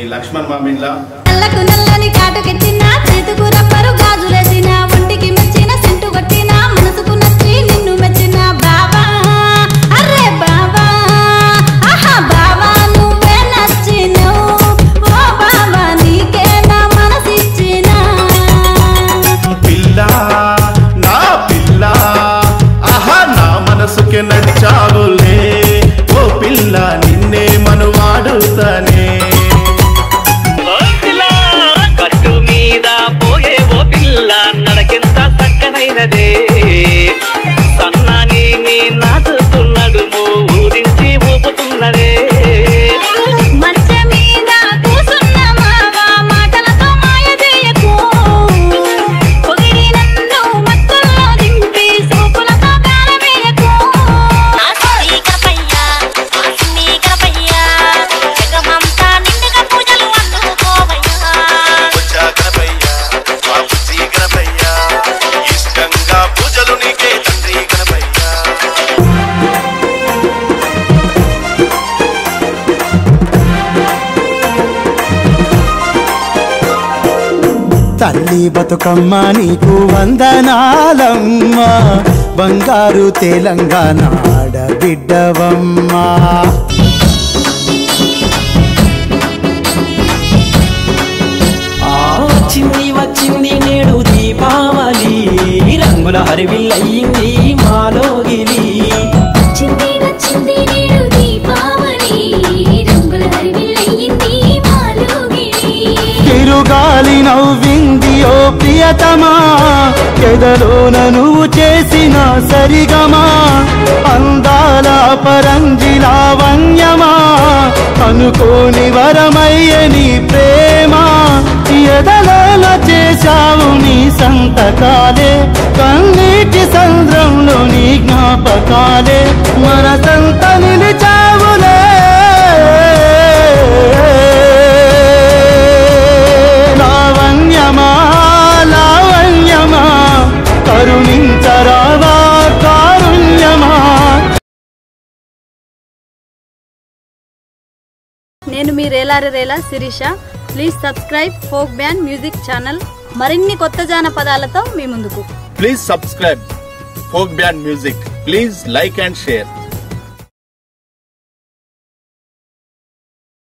లక్ష్మణ్ మామిళ్ళ నల్లకు నల్లని కాటుకెట్టిన చేతుకు రబ్బరు గాజులేసిన ఒంటికి మెచ్చిన సెంటు కొట్టిన మనసుకు నచ్చి నిన్ను మెచ్చిన బావా అరే బావా ఆహా బావా నువ్వే నచ్చినవు ఓ బావా నీకే నా మనసిచ్చినా పిల్ల నా పిల్ల ఆహా నా మనసుకి నచ్చావులే ఓ పిల్ల నిన్నే మనువాడుతానే ఓ పిల్ల కట్టు మీద పోయే ఓ పిల్ల నడకెంత చక్కనైనదే సన్నాని నీ నాచుతున్నడు ఊరించి ఊపుతున్నదే మంచం మీద కూసున్న మావా మాటలతో మాయ చేయకు పొగిడి నన్ను మత్తుల్లో దింపి సూపులతో కాలవేయకు ఆస్తికపయ్యా ఆస్తికపయ్యా జగమంతా నిండుగా పూజలు అందుకోవయ్యా వచ్చా గణపయ్యా మా బుద్ధి గణపయ్యా ఇష్టంగా పూజలు నీకే తండ్రి గణపయ్యా తల్లి బతుకమ్మ నీకు వందనాలమ్మ బంగారు తెలంగాణ ఆడబిడ్డవమ్మా ఆ వచ్చింది వచ్చింది నేడు దీపావళి రంగుల హరివిల్లయింది మాలోగిలి వచ్చింది వచ్చింది నేడు దీపావళి రంగుల హరివిల్లయింది మాలోగిలి తిరుగాలి నవ్వింది ఓ ప్రియతమా ఎదలోన నువ్వు చేసిన సరిగమా అందాల పరంజిలావణ్యమా అనుకోని వరమయ్య నీ ప్రేమ ఎదలోన చేశావు నీ సంతకాలే కన్నీటి సంద్రంలో నీ జ్ఞాపకాలే మనసంత నిలిచావులే లావణ్యమా లావణ్యమా కరుణించరావా కారుణ్యమా నేను మీ Relare Rela Sirisha please subscribe folk band music channel మరిన్ని కొత్త జానపదాలతో మీ ముందుకు please subscribe folk band music please like and share